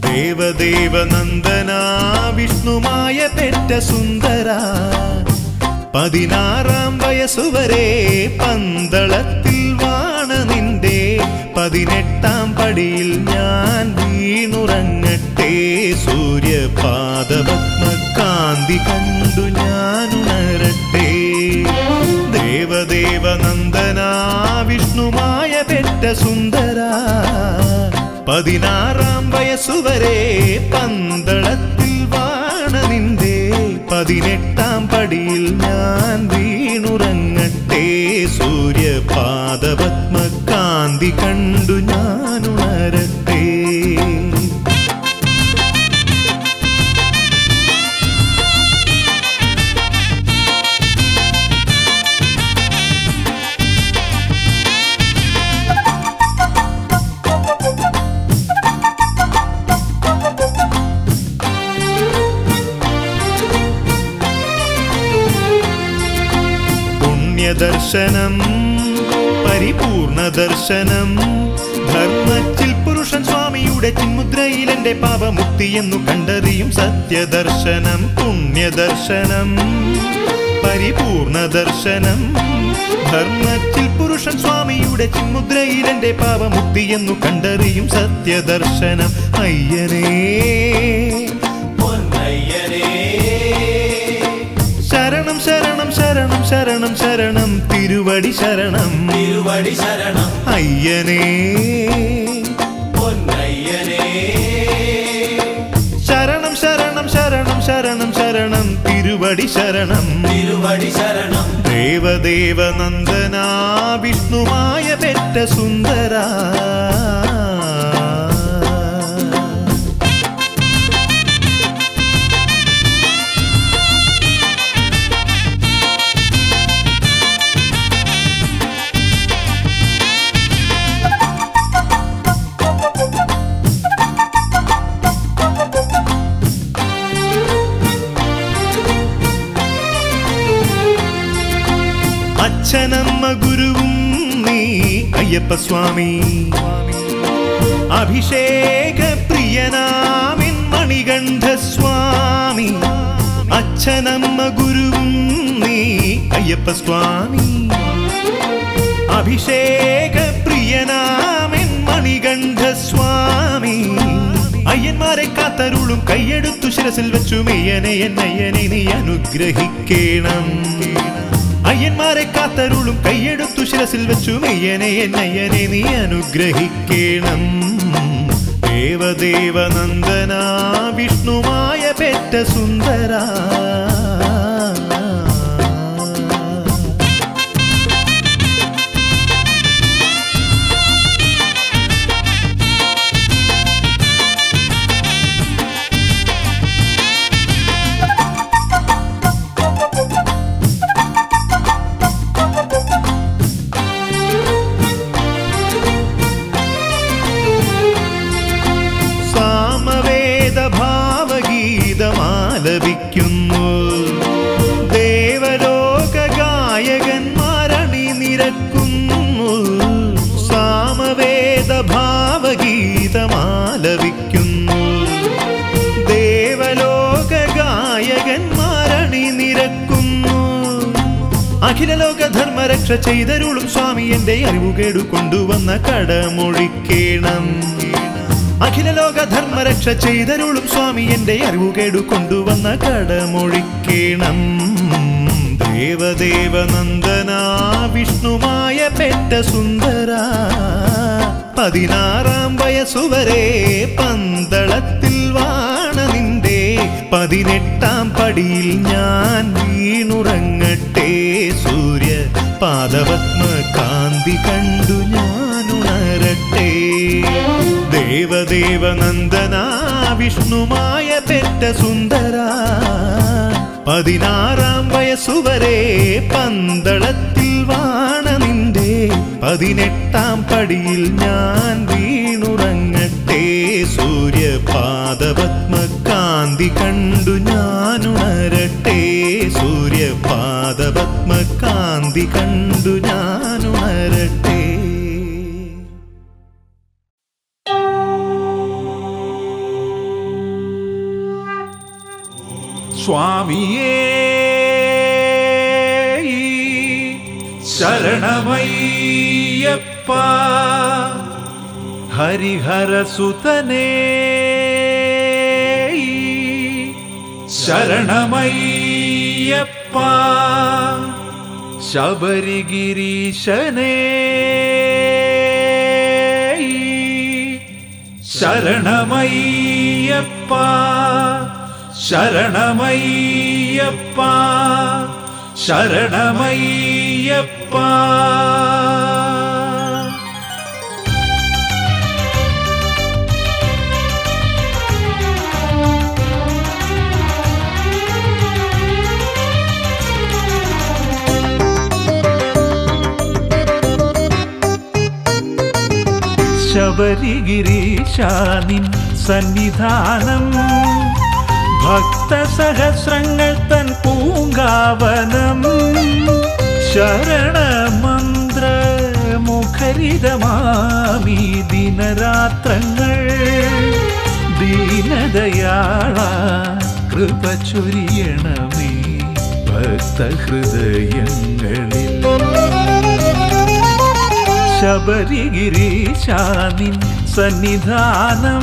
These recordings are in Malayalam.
ദേവദേവ നന്ദന വിഷ്ണുമായ പെറ്റ സുന്ദര പതിനാറാം വയസ്സുവരെ പന്തളത്തിൽ വാണ നിന്റെ പതിനെട്ടാം പടിയിൽ ഞാൻ വീണുറങ്ങട്ടെ സൂര്യപാദപത്മകാന്തി കണ്ടു ഞാൻ ഉണരട്ടെ ദേവദേവ നന്ദന വിഷ്ണുമായ പെറ്റ സുന്ദര പതിനാറാം വയസ്സുവരെ പന്തളത്തിൽ വാണ നിന്റെ പതിനെട്ടാം പടിയിൽ ഞാൻ വീണുറങ്ങട്ടെ സൂര്യപാദപത്മകാന്തി കണ്ടു ഞാൻ ഉണരട്ടെ പുണ്യദർശനം പരിപൂർണ ദർശനം ധർമ്മത്തിൽ പുരുഷൻ സ്വാമിയുടെ ചിന്മുദ്രയിൽ എന്റെ പാപമുക്തിയെന്നു കണ്ടറിയും സത്യദർശനം പുണ്യദർശനം പരിപൂർണ ദർശനം ധർമ്മത്തിൽ പുരുഷൻ സ്വാമിയുടെ ചിന്മുദ്രയിൽ എന്റെ പാപമുക്തിയെന്നു കണ്ടറിയും സത്യദർശനം അയ്യനേ ശരണം ശരണം ശരണം ശരണം ശരണം തിരുവടി ശരണം തിരുവടി ശരണം അയ്യനേ പൊന്നയ്യനേ ശരണം ശരണം ശരണം ശരണം ശരണം തിരുവടി ശരണം തിരുവടി ശരണം ദേവദേവ നന്ദന വിഷ്ണുമായ പെറ്റ സുന്ദര അച്ഛനമ്മ ഗുരുവും നീ അയ്യപ്പ സ്വാമി അഭിഷേക പ്രിയനാമിൻ മണികണ്ഠ സ്വാമി അച്ഛനമ്മ ഗുരുവും നീ അയ്യപ്പ സ്വാമി അഭിഷേക പ്രിയനാമിൻ മണികണ്ഠ സ്വാമി അയ്യന്മാരെ കാത്തരുളും കൈയെടുത്തു ശിരസിൽ വെച്ചു മെയ്യനെ എന്നയ്യനെ നീ അനുഗ്രഹിക്കണം അയ്യന്മാരെ കാത്തരുളും കൈയെടുത്തു ശിരസിൽ വെച്ചു മെയ്യനെ എന്നയ്യനെ നീ അനുഗ്രഹിക്കണം ദേവദേവ നന്ദന വിഷ്ണുമായ പെറ്റ സുന്ദര സാമവേദ ഭാവഗീതമാലപിക്കുന്നു ദേവലോക ഗായകന്മാരണി നിരക്കുന്നു സാമവേദ ഭാവഗീതമാലപിക്കുന്നു ദേവലോക ഗായകന്മാരണി നിരക്കുന്നു അഖില ലോക ധർമ്മരക്ഷ ചെയ്തരുളും സ്വാമി എന്റെ അറിവുകേടു കൊണ്ടുവന്ന കടമൊഴിക്കേണം അഖില ലോക ധർമ്മരക്ഷ ചെയ്തരുളും സ്വാമി എന്റെ അറിവുകേടു കൊണ്ടുവന്ന കടമൊഴിക്കേണം ദേവദേവ നന്ദന വിഷ്ണുമായ പെറ്റ സുന്ദര പതിനാറാം വയസ്സുവരെ പന്തളത്തിൽ വാണ നിന്റെ പതിനെട്ടാം പടിയിൽ ഞാൻ വീണുറങ്ങട്ടെ സൂര്യ പാദപത്മ കാന്തി കണ്ടു ഞാൻ ഉണരട്ടെ ദേവദേവ നന്ദന വിഷ്ണുമായ പെറ്റ സുന്ദര പതിനാറാം വയസ്സുവരെ പന്തളത്തിൽ വാണ നിന്റെ പതിനെട്ടാം പടിയിൽ ഞാൻ വീണുറങ്ങട്ടെ സൂര്യപാദപത്മകാന്തി കണ്ടു ഞാൻ ഉണരട്ടെ സൂര്യപാദപത്മകാന്തി കണ്ടു ഞാൻ ഉണരട്ടെ ആ സ്വാമിയേ ശരണമയ്യപ്പ ഹരിഹരസുതനേ ശരണമയ്യപ്പ ശബരിഗിരീശനേ ശരണമയ്യപ്പ ശരണമയ്യപ്പ ശരണമയ്യപ്പ ശബരിഗിരീശാനിൻ സന്നിധാനം ഭക്തസഹസ്രങ്ങൾ തൻ പൂങ്കാവനം ശരണമന്ത്ര മുഖരിതമാമി ദിനരാത്രങ്ങൾ ദീനദയാള കൃപ ചൊരിയണമേ ഭക്തഹൃദയങ്ങളിൽ ശബരിഗിരീശാനിൻ സന്നിധാനം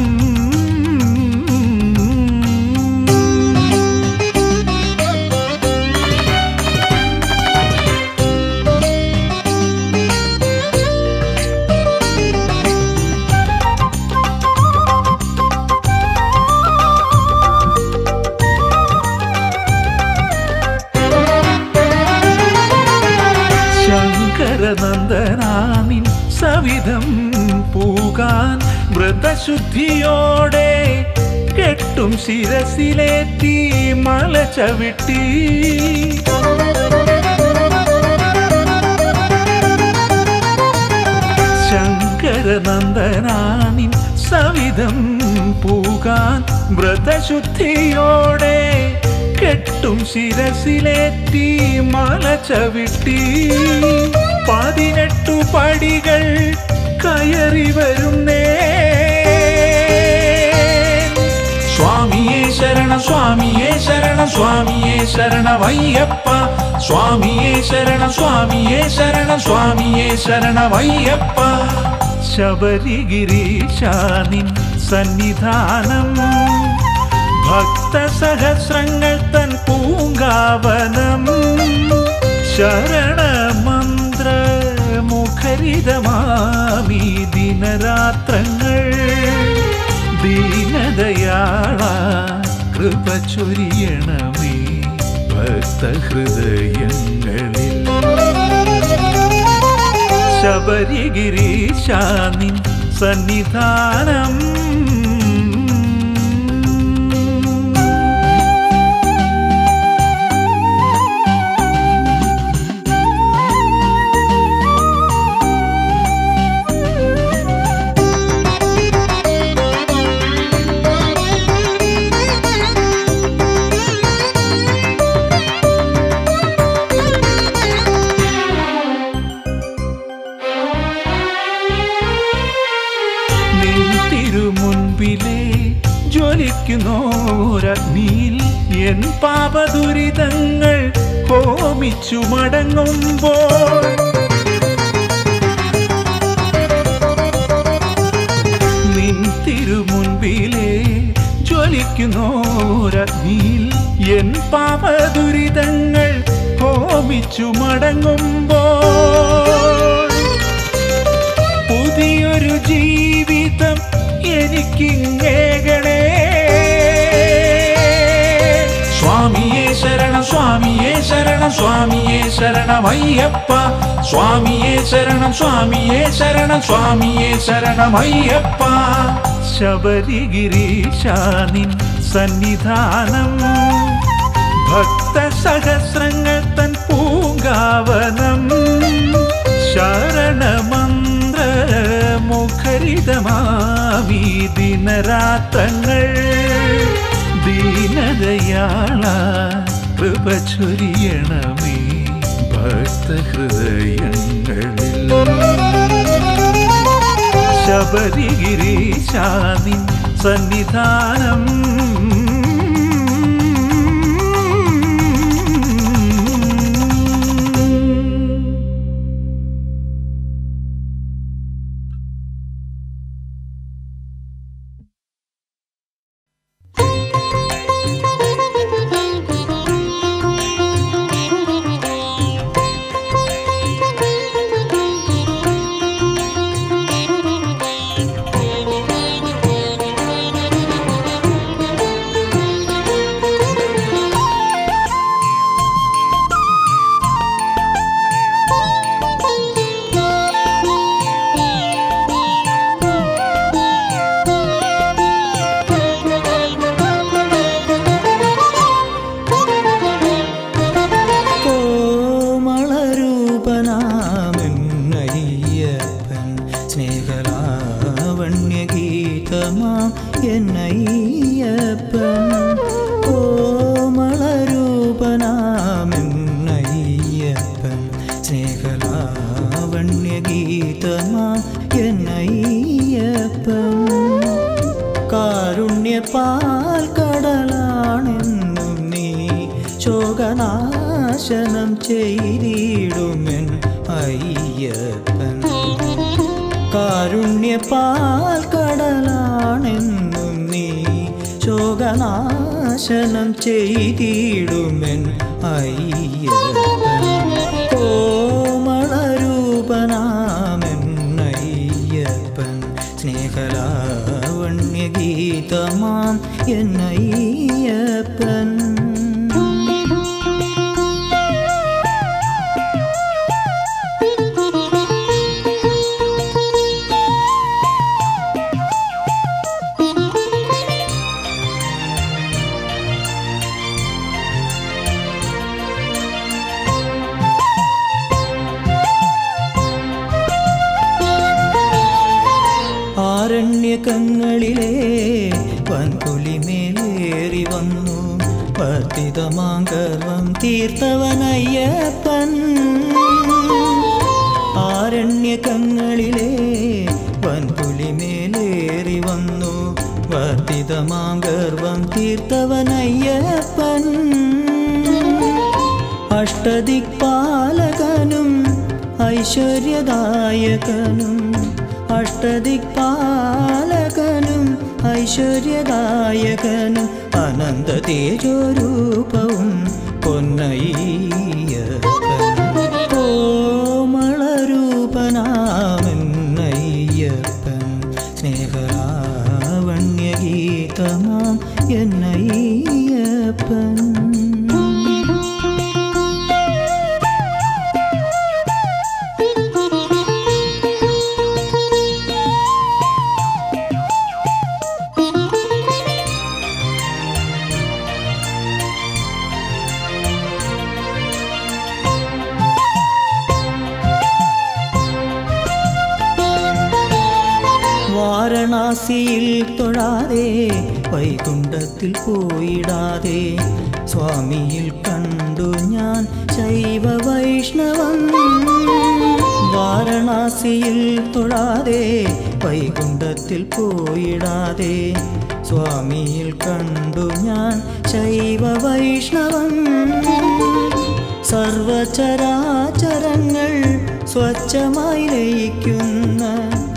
ശങ്കരനന്ദനാനിൻ സവിധം പൂകാൻ വ്രതശുദ്ധിയോടെ കെട്ടും ശിരസിലേറ്റി മല ചവിട്ടി ശങ്കരനന്ദനാനിൻ സവിധം പൂകാൻ വ്രതശുദ്ധിയോടെ കെട്ടും ശിരസിലേറ്റി മല ചവിട്ടി പതിനെട്ടു പടികൾ കയറി വരുന്നേ സ്വാമിയേ ശരണ സ്വാമിയേ ശരണ സ്വാമിയേ ശരണമയ്യപ്പ സ്വാമിയേ ശരണ സ്വാമിയേ ശരണ സ്വാമിയേ ശരണമയ്യപ്പ ശബരിഗിരീശാനിൻ സന്നിധാനം ഭക്തസഹസ്രങ്ങൾ തൻ പൂങ്കാവനം ശരണമന്ത്ര മുഖരിതമാമി ദിനരാത്രങ്ങൾ ദീനദയാള കൃപ ചൊരിയണമേ ഭക്തഹൃദയങ്ങളിൽ ശബരിഗിരീശാനിൻ സന്നിധാനം നിൻ തിരുമുൻപിലെ ജ്വലിക്കുന്നോരഗ്നിയിൽ എൻ പാപദുരിതങ്ങൾ ഹോമിച്ചു മടങ്ങുമ്പോൾ നിൻ തിരുമുൻപിലെ ജ്വലിക്കുന്നോരഗ്നിയിൽ എൻ പാപദുരിതങ്ങൾ ഹോമിച്ചു മടങ്ങുമ്പോൾ പുതിയൊരു ജീവിതം എനിക്കിങ്ങേകണേ സ്വാമിയേ ശരണ സ്വാമിയേ ശരണ സ്വാമിയേ ശരണമയ്യപ്പ സ്വാമിയേ ശരണം സ്വാമിയേ ശരണ സ്വാമിയേ ശരണമയ്യപ്പ ശബരിഗിരീശാനിൻ സന്നിധാനം ഭക്തസഹസ്രങ്ങൾ തൻ പൂങ്കാവനം ശരണമന്ത്ര മുഖരിതമാമി ദിനരാത്രങ്ങൾ ദീനദയാള കൃപ ചൊരിയണമേ ഭക്തഹൃദയങ്ങളിൽ ശബരിഗിരീശാനിൻ സന്നിധാനം ഗീതമാം എന്നയ്യപ്പൻ കോമളരൂപനാമെന്നയ്യപ്പൻ സ്നേഹലാവണ്യ ഗീതമാം എന്നയ്യപ്പൻ കാരുണ്യപാൽ കടലാണെന്നും നീ ശോകനാശനം ചെയ്തിടുമെൻ അയ്യപ്പൻ കാരുണ്യപാൽ കടലാണെന്നും നീ ശോകനാശനം ചെയ്തിടുമെൻ അയ്യപ്പൻ കോമളരൂപനാമെന്നയ്യപ്പൻ സ്നേഹലാവണ്യ ഗീതമാം എന്നയ്യപ്പൻ ആരണ്യകങ്ങളിലെ വൻപുലിമേലേറി വന്നു വർദ്ധിതമാങ്കർവം തീർത്തവനയ്യപ്പൻ ആരണ്യകങ്ങളിലെ വൻപുലിമേലേറി വന്നു വർദ്ധിതമാങ്കർവം തീർത്തവനയ്യപ്പൻ അഷ്ടദിക്പാലകനും ഐശ്വര്യദായകനും അഷ്ടദിക്പാലകനും ഐശ്വര്യദായകനും അനന്ത തേജോരൂപവും പൊന്നയ്യപ്പൻ കോമളരൂപനാമെന്നയ്യപ്പൻ സ്നേഹലാവണ്യ ഗീതമാം എന്നയ്യപ്പൻ വാരണാസിയിൽ തൊഴാതെ വൈകുണ്ഠത്തിൽ പോയിടാതെ സ്വാമിയിൽ കണ്ടു ഞാൻ ശൈവ വൈഷ്ണവം വാരണാസിയിൽ തൊഴാതെ വൈകുണ്ഠത്തിൽ പോയിടാതെ സ്വാമിയിൽ കണ്ടു ഞാൻ ശൈവ വൈഷ്ണവം സർവചരാചരങ്ങൾ സ്വച്ഛമായി ലയിക്കുന്ന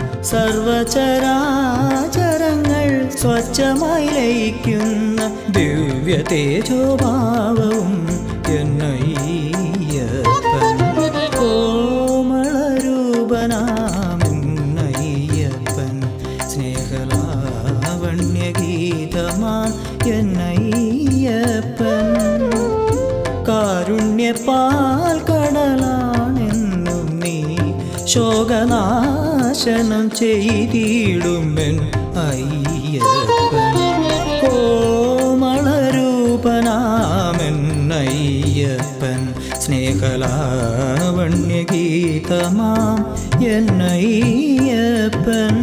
സർവചരാചരങ്ങൾ സ്വച്ഛമായി ലയിക്കുന്ന ദിവ്യ തേജോഭാവവും എന്നയ്യപ്പൻ കോമളരൂപനാമെന്നയ്യപ്പൻ സ്നേഹലാവണ്യ ഗീതമാം എന്നയ്യപ്പൻ കാരുണ്യപാൽ കടലാണെന്നും നീ ശോകനാശനം ചെയ്തിടുമെൻ അയ്യപ്പൻ കോമളരൂപനാമെന്നയ്യപ്പൻ സ്നേഹലാവണ്യ ഗീതമാം എന്നയ്യപ്പൻ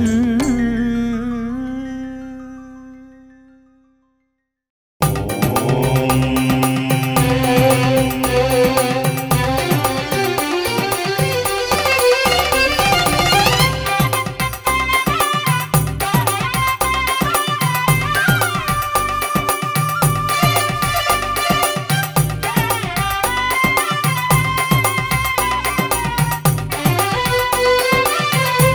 ും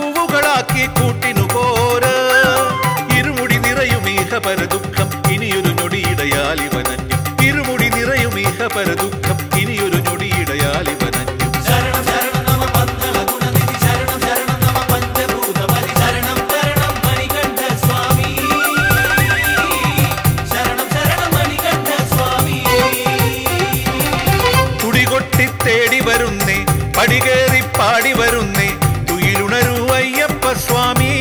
പൂവുകളാക്കി കൂട്ടിനു പോര് ഇരുമുടി നിറയും ഈഹ പരദുഃഖം ഇനിയൊരു ഞൊടിയിടയാൽ ഇവനഞ്ഞു ഇരുമുടി നിറയും ഈഹ പരദുഃഖം ഇനിയൊരു ഞൊടിയിടയാൽ ഇവനഞ്ഞു ശരണം ശരണം നമ പന്തള ഗുണനിധി ശരണം ശരണം നമ പഞ്ചഭൂത ബലി ശരണം ശരണം മണികണ്ഠ സ്വാമി ശരണം ശരണം മണികണ്ഠ സ്വാമി തുടികൊട്ടി തേടി വരുന്നേ പടികേറി പാടി വരുന്നേ തുയിലുണരൂ അയ്യപ്പ സ്വാമി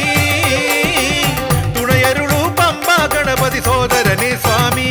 തുണയരുളൂ പമ്പ ഗണപതി സോദരനെ സ്വാമി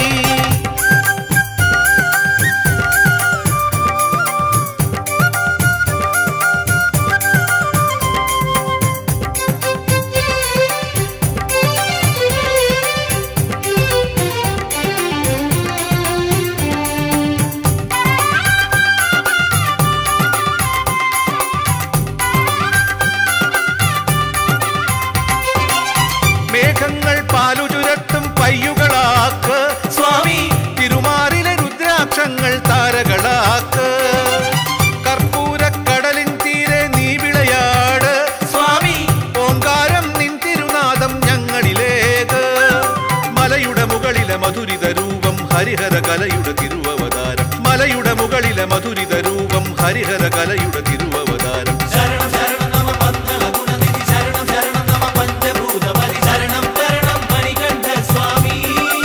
മേഘങ്ങൾ പാലു ചുരത്തും പയ്യുകളാക്ക് സ്വാമി തിരുമാറിലെ രുദ്രാക്ഷങ്ങൾ താരകളാക്ക് കർപ്പൂരക്കടലിൻ തീരെ നീ വിളയാട് സ്വാമി ഓങ്കാരം നിൻ തിരുനാദം ഞങ്ങളിലേക്ക് മലയുടെ മുകളിലെ മധുരിത രൂപം ഹരിഹര കലയുടെ തിരുവവതാരം മലയുടെ മുകളിലെ മധുരിത രൂപം ഹരിഹര കലയുടെ തിരുവവതാരം ശരണം ശരണം നമ പന്തള ഗുണനിധി ശരണം ശരണം നമ പഞ്ചഭൂത ബലി ശരണം ശരണം മണികണ്ഠ സ്വാമി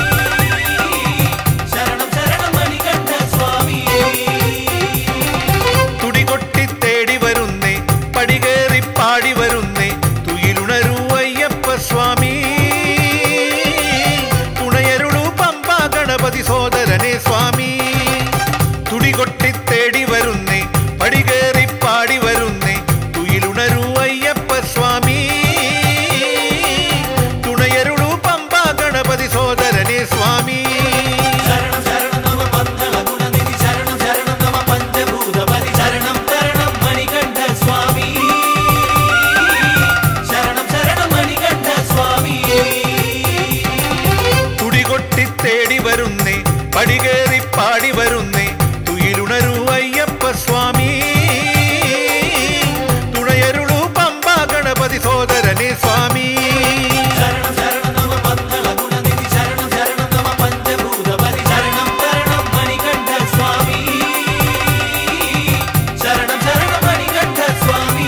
ശരണം ശരണം മണികണ്ഠ സ്വാമി തുടികൊട്ടി തേടി വരുന്നേ പടികേറി പാടി വരുന്നേ തുയിലുണരൂ അയ്യപ്പ സ്വാമി തുണയരുളൂ പമ്പ ഗണപതി സോദരനെ സ്വാമി തുടികൊട്ടി തേടി വരുന്നേ പടികേറി പാടി വരുന്നേ തുയിലുണരൂ അയ്യപ്പ സ്വാമി തുണയരുളൂ പമ്പ ഗണപതി സോദരനെ സ്വാമി ശരണം ശരണം നമ പന്തള ഗുണനിധി ശരണം ശരണം നമ പഞ്ചഭൂത ബലി ശരണം ശരണം മണികണ്ഠ സ്വാമി ശരണം ശരണം മണികണ്ഠ സ്വാമി തുടികൊട്ടി തേടി വരുന്നേ പടികേറി പാടി വരുന്നേ തുയിലുണരൂ അയ്യപ്പ സ്വാമി തുണയരുളൂ പമ്പ ഗണപതി സോദരനെ സ്വാമി ശരണം ശരണം നമ പന്തള ഗുണനിധി ശരണം ശരണം നമ പഞ്ചഭൂത ബലി ശരണം ശരണം മണികണ്ഠ സ്വാമി ശരണം ശരണം മണികണ്ഠ സ്വാമി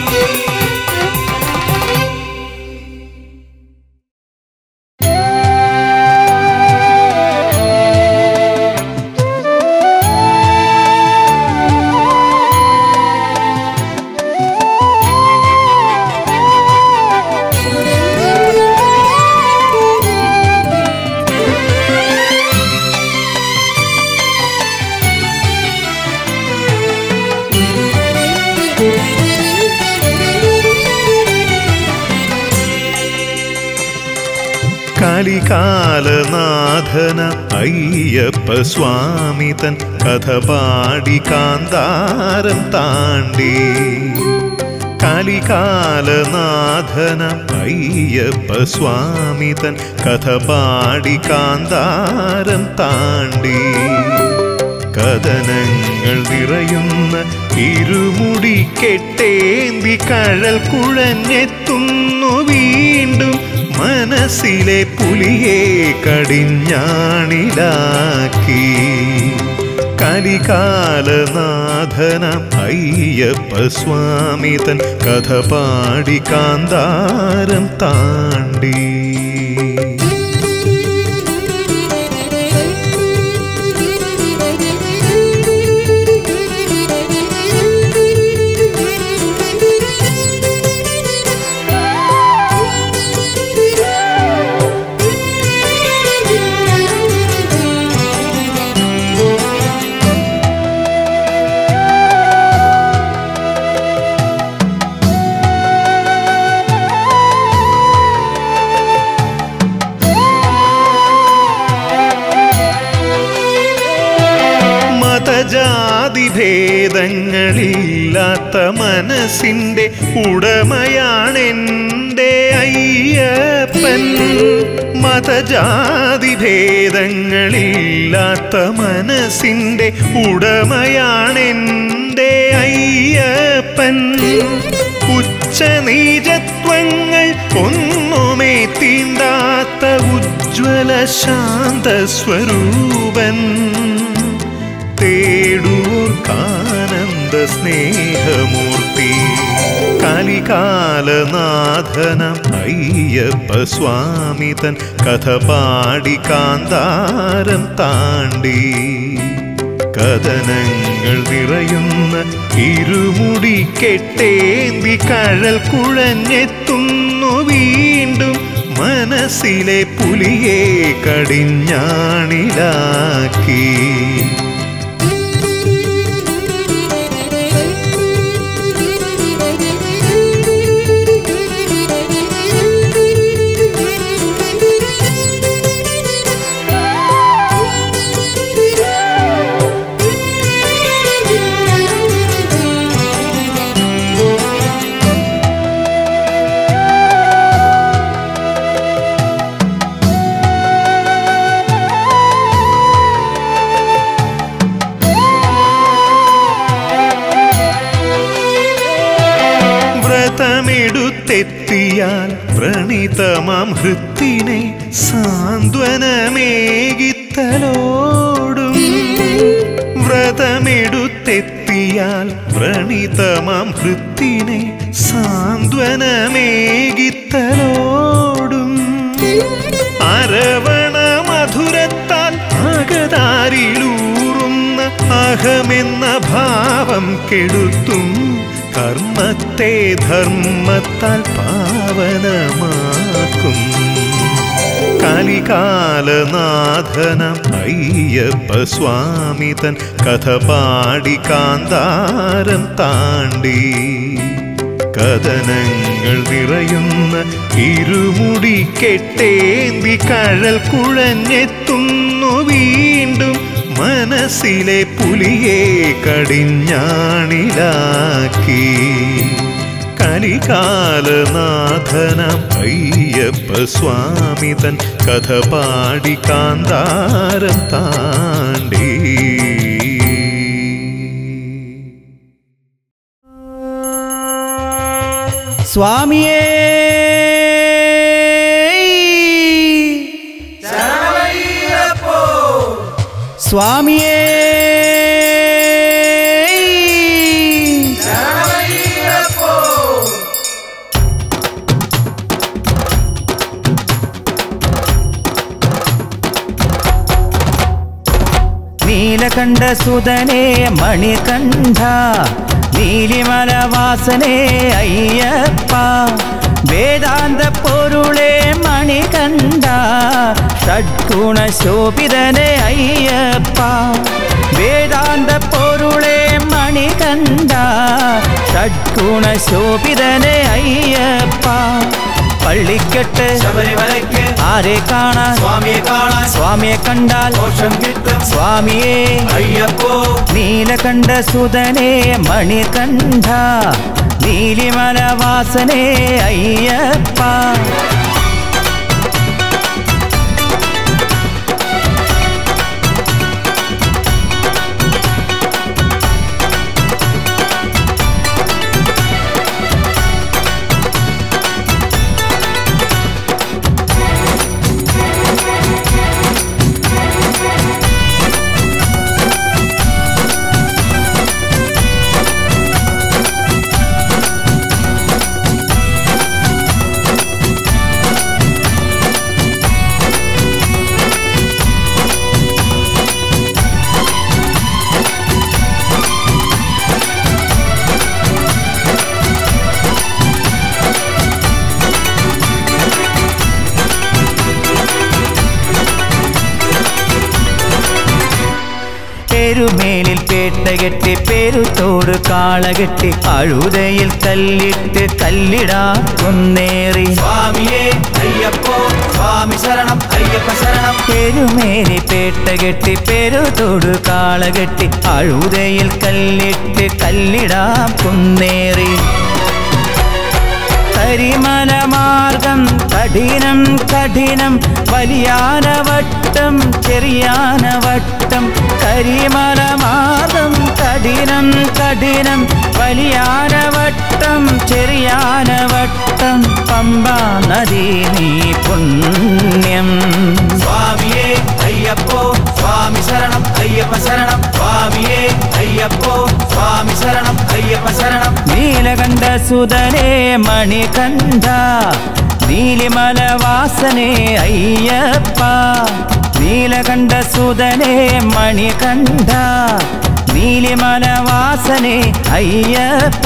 കലികാലനാഥന അയ്യപ്പ സ്വാമി തൻ കഥ പാടി കാന്താരം താണ്ടി കലികാലനാഥന അയ്യപ്പ സ്വാമി തൻ കഥ പാടി കാന്താരം താണ്ടി കഥനങ്ങൾ നിറയുന്ന ഇരുമുടി കെട്ടേന്തി കഴൽ കുഴഞ്ഞെത്തുന്നു വീണ്ടും മനസ്സിലെ പുലിയെ കടിഞ്ഞാണിലാക്കി കലികാലനാഥന അയ്യപ്പ സ്വാമി തൻ കഥ പാടി കാന്താരം താണ്ടി മതജാതി ഭേദങ്ങളില്ലാത്ത മനസ്സിൻ്റെ ഉടമയാണെൻ്റെ അയ്യപ്പൻ മതജാതി ഭേദങ്ങളില്ലാത്ത മനസ്സിൻ്റെ ഉടമയാണെൻ്റെ അയ്യപ്പൻ ഉച്ച നീചത്വങ്ങൾ ഒന്നുമേ തീണ്ടാത്ത ഉജ്ജ്വല ശാന്ത സ്വരൂപൻ തേടൂർക്കാനന്ദ സ്നേഹമൂർത്തി കലികാലനാഥനം അയ്യപ്പ സ്വാമി തൻ കഥ പാടി കാന്താരം താണ്ടി കഥനങ്ങൾ നിറയുന്ന ഇരുമുടി കെട്ടേന്തി കഴൽ കുഴഞ്ഞെത്തുന്നു വീണ്ടും മനസ്സിലെ പുലിയെ കടിഞ്ഞാണിലാക്കി വ്രതമെടുത്തെത്തിയാൽ വ്രണിതമാം ഹൃത്തിനെ സാന്ത്വനമേകിത്തലോടും വ്രതമെടുത്തെത്തിയാൽ വ്രണിതമാം ഹൃത്തിനെ സാന്ത്വനമേകിത്തലോടും അരവണ മധുരത്താൽ അകതാരിലൂറുന്ന അഹമെന്ന ഭാവം കെടുത്തും കർമ്മത്തെ ധർമ്മത്താൽ പാവനമാക്കും കലികാലനാഥനം അയ്യപ്പ സ്വാമി തൻ കഥ പാടി കാന്താരം താണ്ടി കഥനങ്ങൾ നിറയുന്ന ഇരുമുടി കെട്ടേന്തി കഴൽ കുഴഞ്ഞെത്തുന്നു വീണ്ടും മനസ്സിലെ പുലിയെ കടിഞ്ഞാണിലാക്കി കലികാലനാഥനം അയ്യപ്പ സ്വാമി തൻ കഥ പാടി കാന്താരം താണ്ടി സ്വാമിയേ സ്വാമിയേ നീലകണ്ഠ സുതനേ മണികണ്ഠ നീലിമലവാസനേ അയ്യപ്പ വേദാന്ത പൊരുളേ മണികണ്ഠ ഷഡ്ഗുണ ശോഭിതനേ അയ്യപ്പ വേദാന്ത പൊരുളേ മണികണ്ഠ ഷഡ്ഗുണ ശോഭിതനേ അയ്യപ്പ പള്ളിക്കെട്ട് ശബരിമലയ്ക്ക് ആരെ കാണാൻ സ്വാമിയെ കാണാൻ സ്വാമിയെ കണ്ടാൽ മോക്ഷം കിട്ടും സ്വാമിയേ അയ്യപ്പോ നീലകണ്ഠ സുതനേ മണികണ്ഠ നീലിമലവാസനേ അയ്യപ്പ പെരുമേലിൽ പേട്ടകെട്ടി പെരുത്തോട് കാളകെട്ടി അഴുതയിൽ കല്ലിട്ട് കല്ലിടാ കുന്നേറി സ്വാമിയെ അയ്യപ്പോ സ്വാമി ശരണം അയ്യപ്പ ശരണം പെരുമേലി പേട്ടകെട്ടി പെരുത്തോട് കാളകെട്ടി അഴുതയിൽ കല്ലിട്ട് കല്ലിടാ കുന്നേറി കരിമല മാർഗം കഠിനം കഠിനം വലിയാനവട്ടം ചെറിയാനവട്ടം കരിമല മാർഗം കഠിനം കഠിനം വലിയാനവട്ടം ചെറിയാനവട്ടം പമ്പാ നദി നീ പുണ്യം സ്വാമിയേ അയ്യപ്പോ സ്വാമി ശരണം അയ്യപ്പ ശരണം സ്വാമിയേ അയ്യപ്പോ സ്വാമി ശരണം അയ്യപ്പ ശരണം നീലകണ്ഠ സുതനേ മണികണ്ഠ നീലിമല വാസനേ അയ്യപ്പ നീലകണ്ഠ സുതനേ മണികണ്ഠ നീലിമല വാസനേ അയ്യപ്പ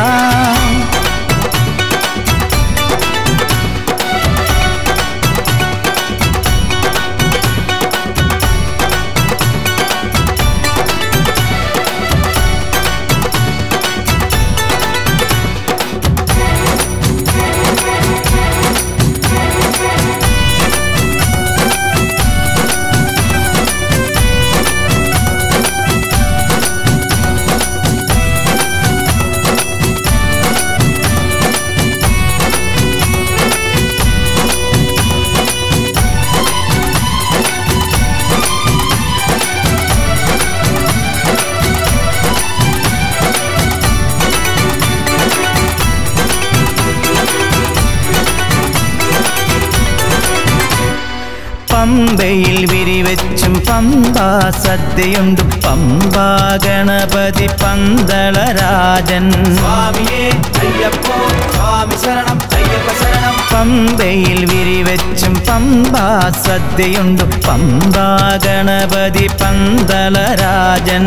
പമ്പയിൽ വിരിവെച്ചും പമ്പാ സദ്യയുണ്ടും പമ്പാ ഗണപതി പന്തളരാജൻ സ്വാമിയേ അയ്യപ്പോ സ്വാമി ശരണം അയ്യപ്പ ശരണം പമ്പയിൽ വിരിവെച്ചും പമ്പാ സദ്യയുണ്ടും പമ്പാ ഗണപതി പന്തളരാജൻ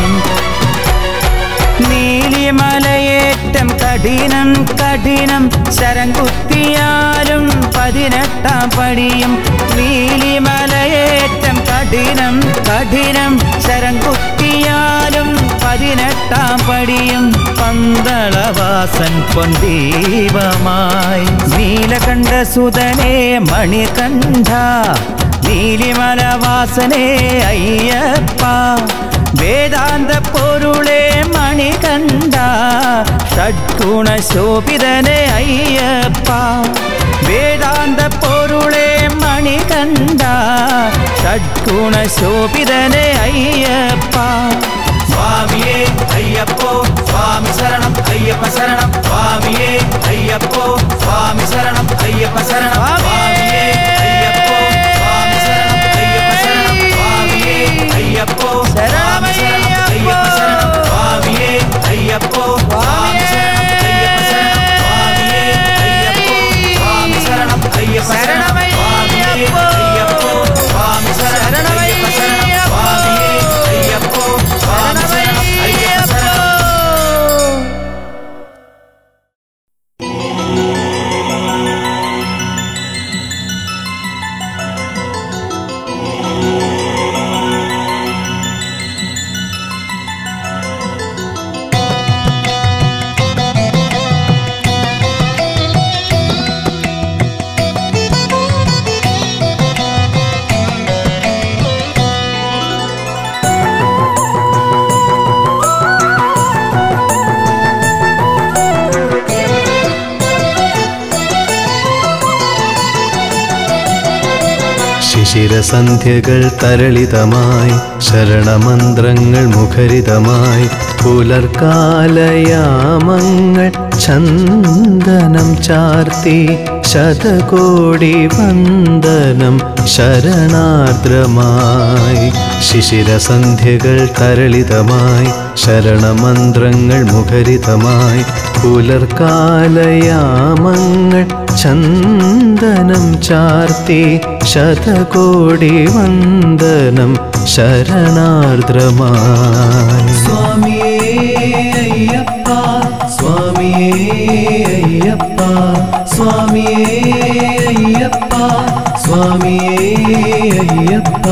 നീലിമലയേറ്റം കഠിനം കഠിനം ശരം കുത്തിയാലും പതിനെട്ടാം പടിയും നീലിമലയേറ്റം കഠിനം കഠിനം ശരം കുത്തിയാലും പതിനെട്ടാം പടിയും പന്തളവാസൻ പൊന്തീപമായി നീലകണ്ഠ സുതനേ മണികണ്ഠ നീലിമലവാസനേ അയ്യപ്പ വേദാന്ത പൊരുളെ മണികണ്ഠ ഷഡ്ഗുണ ശോഭിതനെ അയ്യപ്പ വേദാന്ത പൊരുളെ മണികണ്ഠ ഷഡ്ഗുണ ശോഭിതനെ അയ്യപ്പ സ്വാമിയേ അയ്യപ്പോ സ്വാമി ശരണം അയ്യപ്പ ശരണം സ്വാമിയേ അയ്യപ്പോ സ്വാമി ശരണം അയ്യപ്പ ശരണം സ്വാമിയേ അയ്യപ്പോ സ്വാമി ശരണം അയ്യപ്പ ശരണം സ്വാമിയേ അയ്യപ്പോ സ്വാമി ശരണം അയ്യപ്പ ശരണം സ്വാമിയേ അയ്യപ്പോ സ്വാമി ശരണം അയ്യപ്പ ശരണം സ്വാമിയേ അയ്യപ്പോ സ്വാമി ശരണം അയ്യപ്പ ശരണം സ്വാമിയേ അയ്യപ്പോ സ്വാമി ശരണം അയ്യപ്പ ശരണം സ്വാമിയേ അയ്യപ്പോ സ്വാമി ശരണം അയ്യപ്പ ശരണം ശിശിരസന്ധ്യകൾ തരളിതമായി ശരണമന്ത്രങ്ങൾ മുഖരിതമായി പുലർക്കാലയാമങ്ങൾ ചന്ദനം ചാർത്തി ശതകോടി വന്ദനം ശരണാർദ്രമായി ശിശിരസന്ധ്യകൾ തരളിതമായി ശരണമന്ത്രങ്ങൾ മുഖരിതമായി പുലർക്കാലയാമങ്ങൾ ചന്ദനം ചാർത്തി ശതകോടി വന്ദനം ശരണാർദ്രമായി സ്വാമിയേ അയ്യപ്പ സ്വാമിയേ അയ്യപ്പ സ്വാമിയേ അയ്യപ്പ സ്വാമിയേ അയ്യപ്പ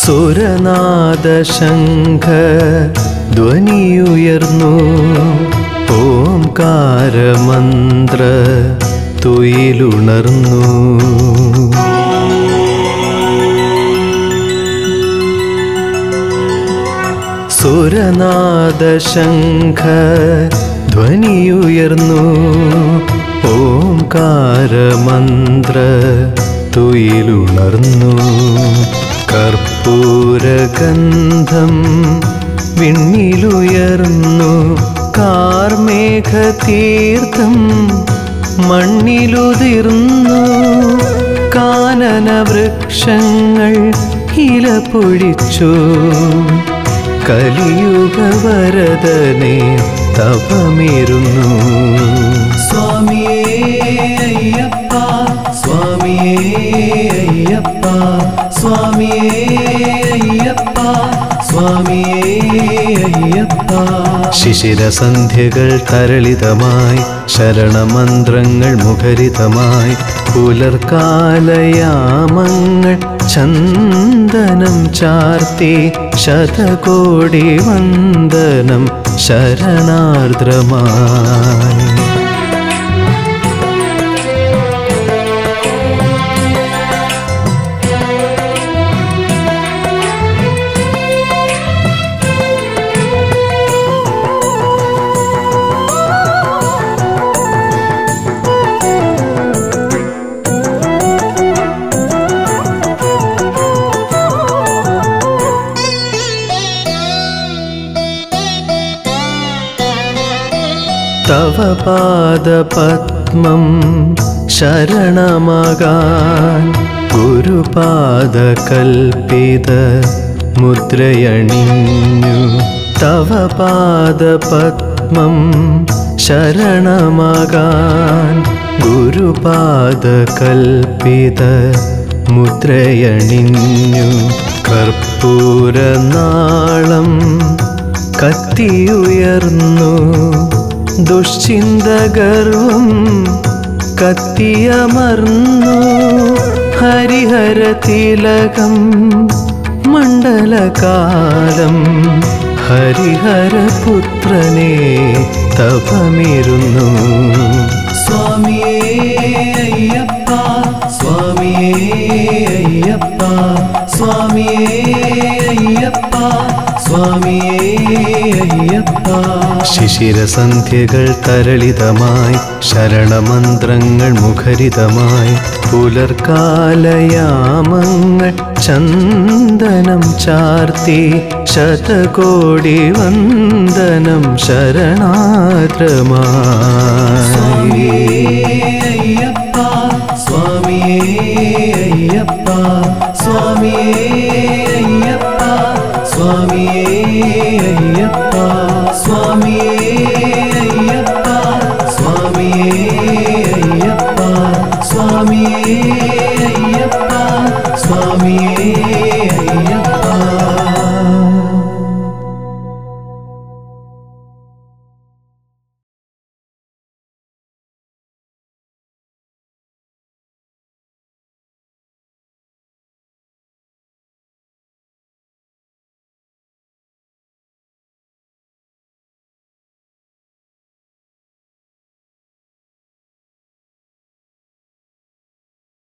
സുരനാദശംഖ ധ്വനിയുയർന്നു ഓംകാരമന്ത്ര തുയിലുണർന്നു സുരനാദശംഖ ധ്വനിയുയർന്നു ഓംകാരമന്ത്ര തുയിലുണർന്നു കർപ്പൂരഗന്ധം വിണ്ണിലുയർന്നു കാർമേഘതീർത്ഥം മണ്ണിലുതിർന്നു കാനന വൃക്ഷങ്ങൾ ഇല പൊഴിച്ചു കലിയുഗവരദനെ തപമിരുന്നു സ്വാമിയേ അയ്യപ്പ സ്വാമിയേ അയ്യപ്പ സ്വാമിയേ അയ്യപ്പ സ്വാമിയേ അയ്യപ്പ ശിശിരസന്ധ്യകൾ തരളിതമായി ശരണമന്ത്രങ്ങൾ മുഖരിതമായി പുലർക്കാലയാമങ്ങൾ ചന്ദനം ചാർത്തി ശതകോടി വന്ദനം ശരണാർദ്രമായി തവ പാദപത്മം ശരണമകാൻ ഗുരുപാദകൽപ്പിത മുദ്രയണിഞ്ഞു തവ പാദപത്മം ശരണമകാൻ ഗുരുപാദകൽപ്പിത മുദ്രയണിഞ്ഞു കർപ്പൂരനാളം കത്തിയുയർന്നു ദുശ്ചിന്തഗർവം കത്തിയമർന്നു ഹരിഹരതിലകം മണ്ഡലകാലം ഹരിഹരപുത്രനെ തപമിരുന്നു സ്വാമിയേ അയ്യപ്പ സ്വാമിയേ അയ്യപ്പ സ്വാമിയേ അയ്യപ്പ സ്വാമിയേ അയ്യപ്പ ശിശിരസന്ധ്യകൾ തരളിതമായി ശരണമന്ത്രങ്ങൾ മുഖരിതമായി പുലർക്കാലയാമങ്ങൾ ചന്ദനം ചാർത്തി ശതകോടി വന്ദനം ശരണാദ്രമായി അയ്യപ്പ സ്വാമിയേ അയ്യപ്പ സ്വാമിയേ അയ്യപ്പ സ്വാമിയേ അയ്യപ്പ സ്വാമിയേ